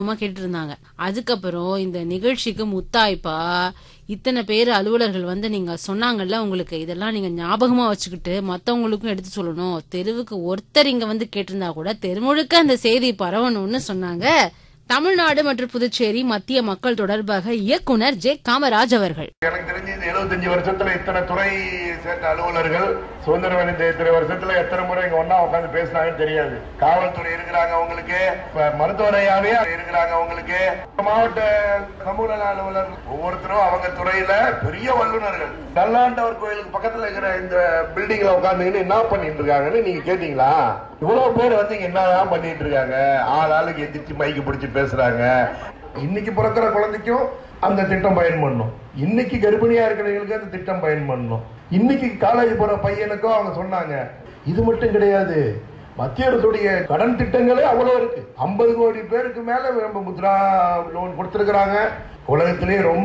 சும்மா கேட்டு இருந்தாங்க அதுக்கப்புறம் இந்த நிகழ்ச்சிக்கு முத்தாய்ப்பா இத்தனை பேர் அலுவலர்கள் வந்து நீங்க சொன்னாங்கல்ல உங்களுக்கு இதெல்லாம் நீங்க ஞாபகமா வச்சுக்கிட்டு மத்தவங்களுக்கும் எடுத்து சொல்லணும் தெருவுக்கு ஒருத்தர் இங்க வந்து கேட்டிருந்தா கூட தெருமுழுக்க அந்த செய்தி பரவணும்னு சொன்னாங்க தமிழ்நாடு மற்றும் புதுச்சேரி மத்திய மக்கள் தொடர்பாக இயக்குனர் ஜே காமராஜ் அவர்கள் எனக்கு தெரிஞ்சு இந்த 75 வருஷத்துல இத்தனை துறை சேர்ந்த அலுவலர்கள் சுதந்திர இந்த இத்தனை வருஷத்துல எத்தனை முறை இங்க ஒன்னா உட்காந்து பேசினாங்கன்னு தெரியாது காவல்துறை இருக்கிறாங்க உங்களுக்கு இப்ப மருத்துவரையாவே இருக்கிறாங்க உங்களுக்கு மாவட்ட சமூக நல அலுவலர் ஒவ்வொருத்தரும் அவங்க துறையில பெரிய வல்லுநர்கள் நல்லாண்டவர் கோயிலுக்கு பக்கத்துல இருக்கிற இந்த பில்டிங்ல உட்காந்துக்கிட்டு என்ன பண்ணிட்டு இருக்காங்கன்னு நீங்க கேட்டீங்களா இவ்வளவு பேர் வந்து இங்க என்னதான் பண்ணிட்டு இருக்காங்க ஆள் ஆளுக்கு எந்திரிச்சு மைக்கு பிடிச்சு பேசுறாங்க இன்னைக்கு பிறக்கிற குழந்தைக்கும் அந்த திட்டம் பயன் பண்ணும் இன்னைக்கு கர்ப்பிணியா இருக்கிறவங்களுக்கு அந்த திட்டம் பயன் பண்ணும் இன்னைக்கு காலேஜ் போற பையனுக்கும் அவங்க சொன்னாங்க இது மட்டும் கிடையாது மத்திய அரசுடைய கடன் திட்டங்களே அவ்வளவு இருக்கு ஐம்பது கோடி பேருக்கு மேல நம்ம முத்ரா லோன் கொடுத்திருக்கிறாங்க உலகத்திலேயே ரொம்ப